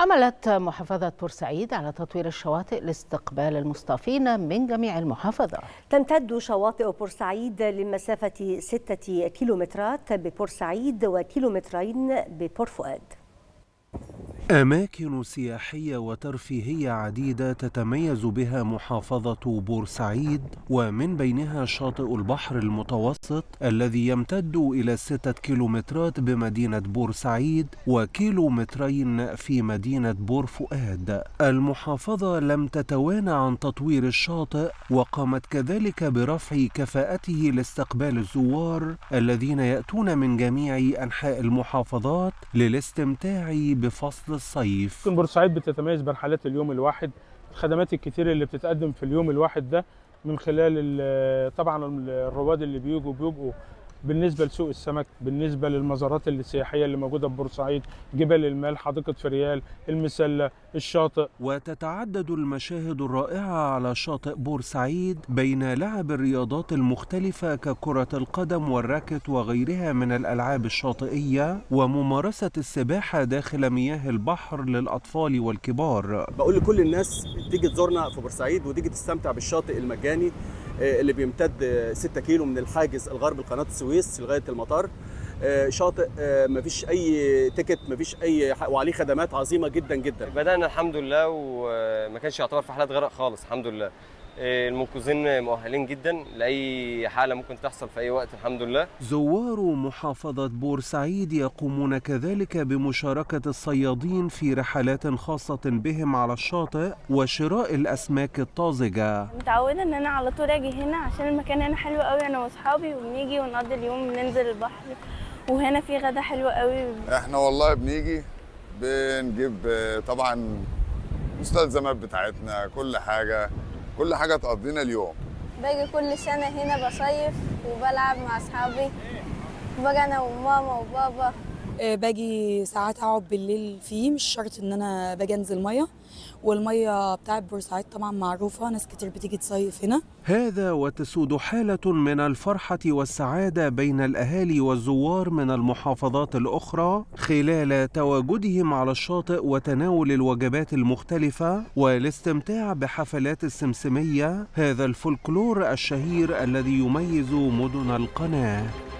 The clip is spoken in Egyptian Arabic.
عملت محافظة بورسعيد على تطوير الشواطئ لاستقبال المصطافين من جميع المحافظة تمتد شواطئ بورسعيد لمسافة ستة كيلومترات ببورسعيد وكيلومترين ببور فؤاد أماكن سياحية وترفيهية عديدة تتميز بها محافظة بورسعيد ومن بينها شاطئ البحر المتوسط الذي يمتد إلى ستة كيلومترات بمدينة بورسعيد وكيلومترين في مدينة بور فؤاد المحافظة لم تتوانى عن تطوير الشاطئ وقامت كذلك برفع كفاءته لاستقبال الزوار الذين يأتون من جميع أنحاء المحافظات للاستمتاع بفصل الصيف يمكن بورسعيد بتتميز برحلات اليوم الواحد الخدمات الكتير اللي بتتقدم في اليوم الواحد ده من خلال طبعا الرواد اللي بيجوا بيبقوا بالنسبه لسوق السمك بالنسبه للمزارات السياحيه اللي موجوده في بورسعيد جبال المال حديقه فريال المسله الشاطئ وتتعدد المشاهد الرائعه على شاطئ بورسعيد بين لعب الرياضات المختلفه ككره القدم والراكت وغيرها من الالعاب الشاطئيه وممارسه السباحه داخل مياه البحر للاطفال والكبار بقول لكل الناس تيجي تزورنا في بورسعيد وتيجي تستمتع بالشاطئ المجاني اللي بيمتد 6 كيلو من الحاجز الغربي لقناه السويس لغايه المطار شاطئ مفيش اي تيكت مفيش اي وعليه خدمات عظيمه جدا جدا بدانا الحمد لله وما كانش يعتبر في حالات غرق خالص الحمد لله المنقذين مؤهلين جدا لاي حاله ممكن تحصل في اي وقت الحمد لله زوار محافظه بورسعيد يقومون كذلك بمشاركه الصيادين في رحلات خاصه بهم على الشاطئ وشراء الاسماك الطازجه متعوده ان انا على طول اجي هنا عشان المكان هنا حلو قوي انا واصحابي وبنيجي ونقضي اليوم ننزل البحر وهنا في غدا حلو قوي احنا والله بنيجي بنجيب طبعا مستلزمات بتاعتنا كل حاجه كل حاجه تقضينا اليوم باجي كل سنه هنا بصيف وبلعب مع اصحابي باجي انا وماما وبابا باجي ساعات اقعد بالليل فيه مش شرط ان انا باجي انزل ميه والميه بتاعت بورسعيد طبعا معروفه ناس كتير بتيجي تصيف هنا هذا وتسود حاله من الفرحه والسعاده بين الاهالي والزوار من المحافظات الاخرى خلال تواجدهم على الشاطئ وتناول الوجبات المختلفه والاستمتاع بحفلات السمسميه هذا الفولكلور الشهير الذي يميز مدن القناه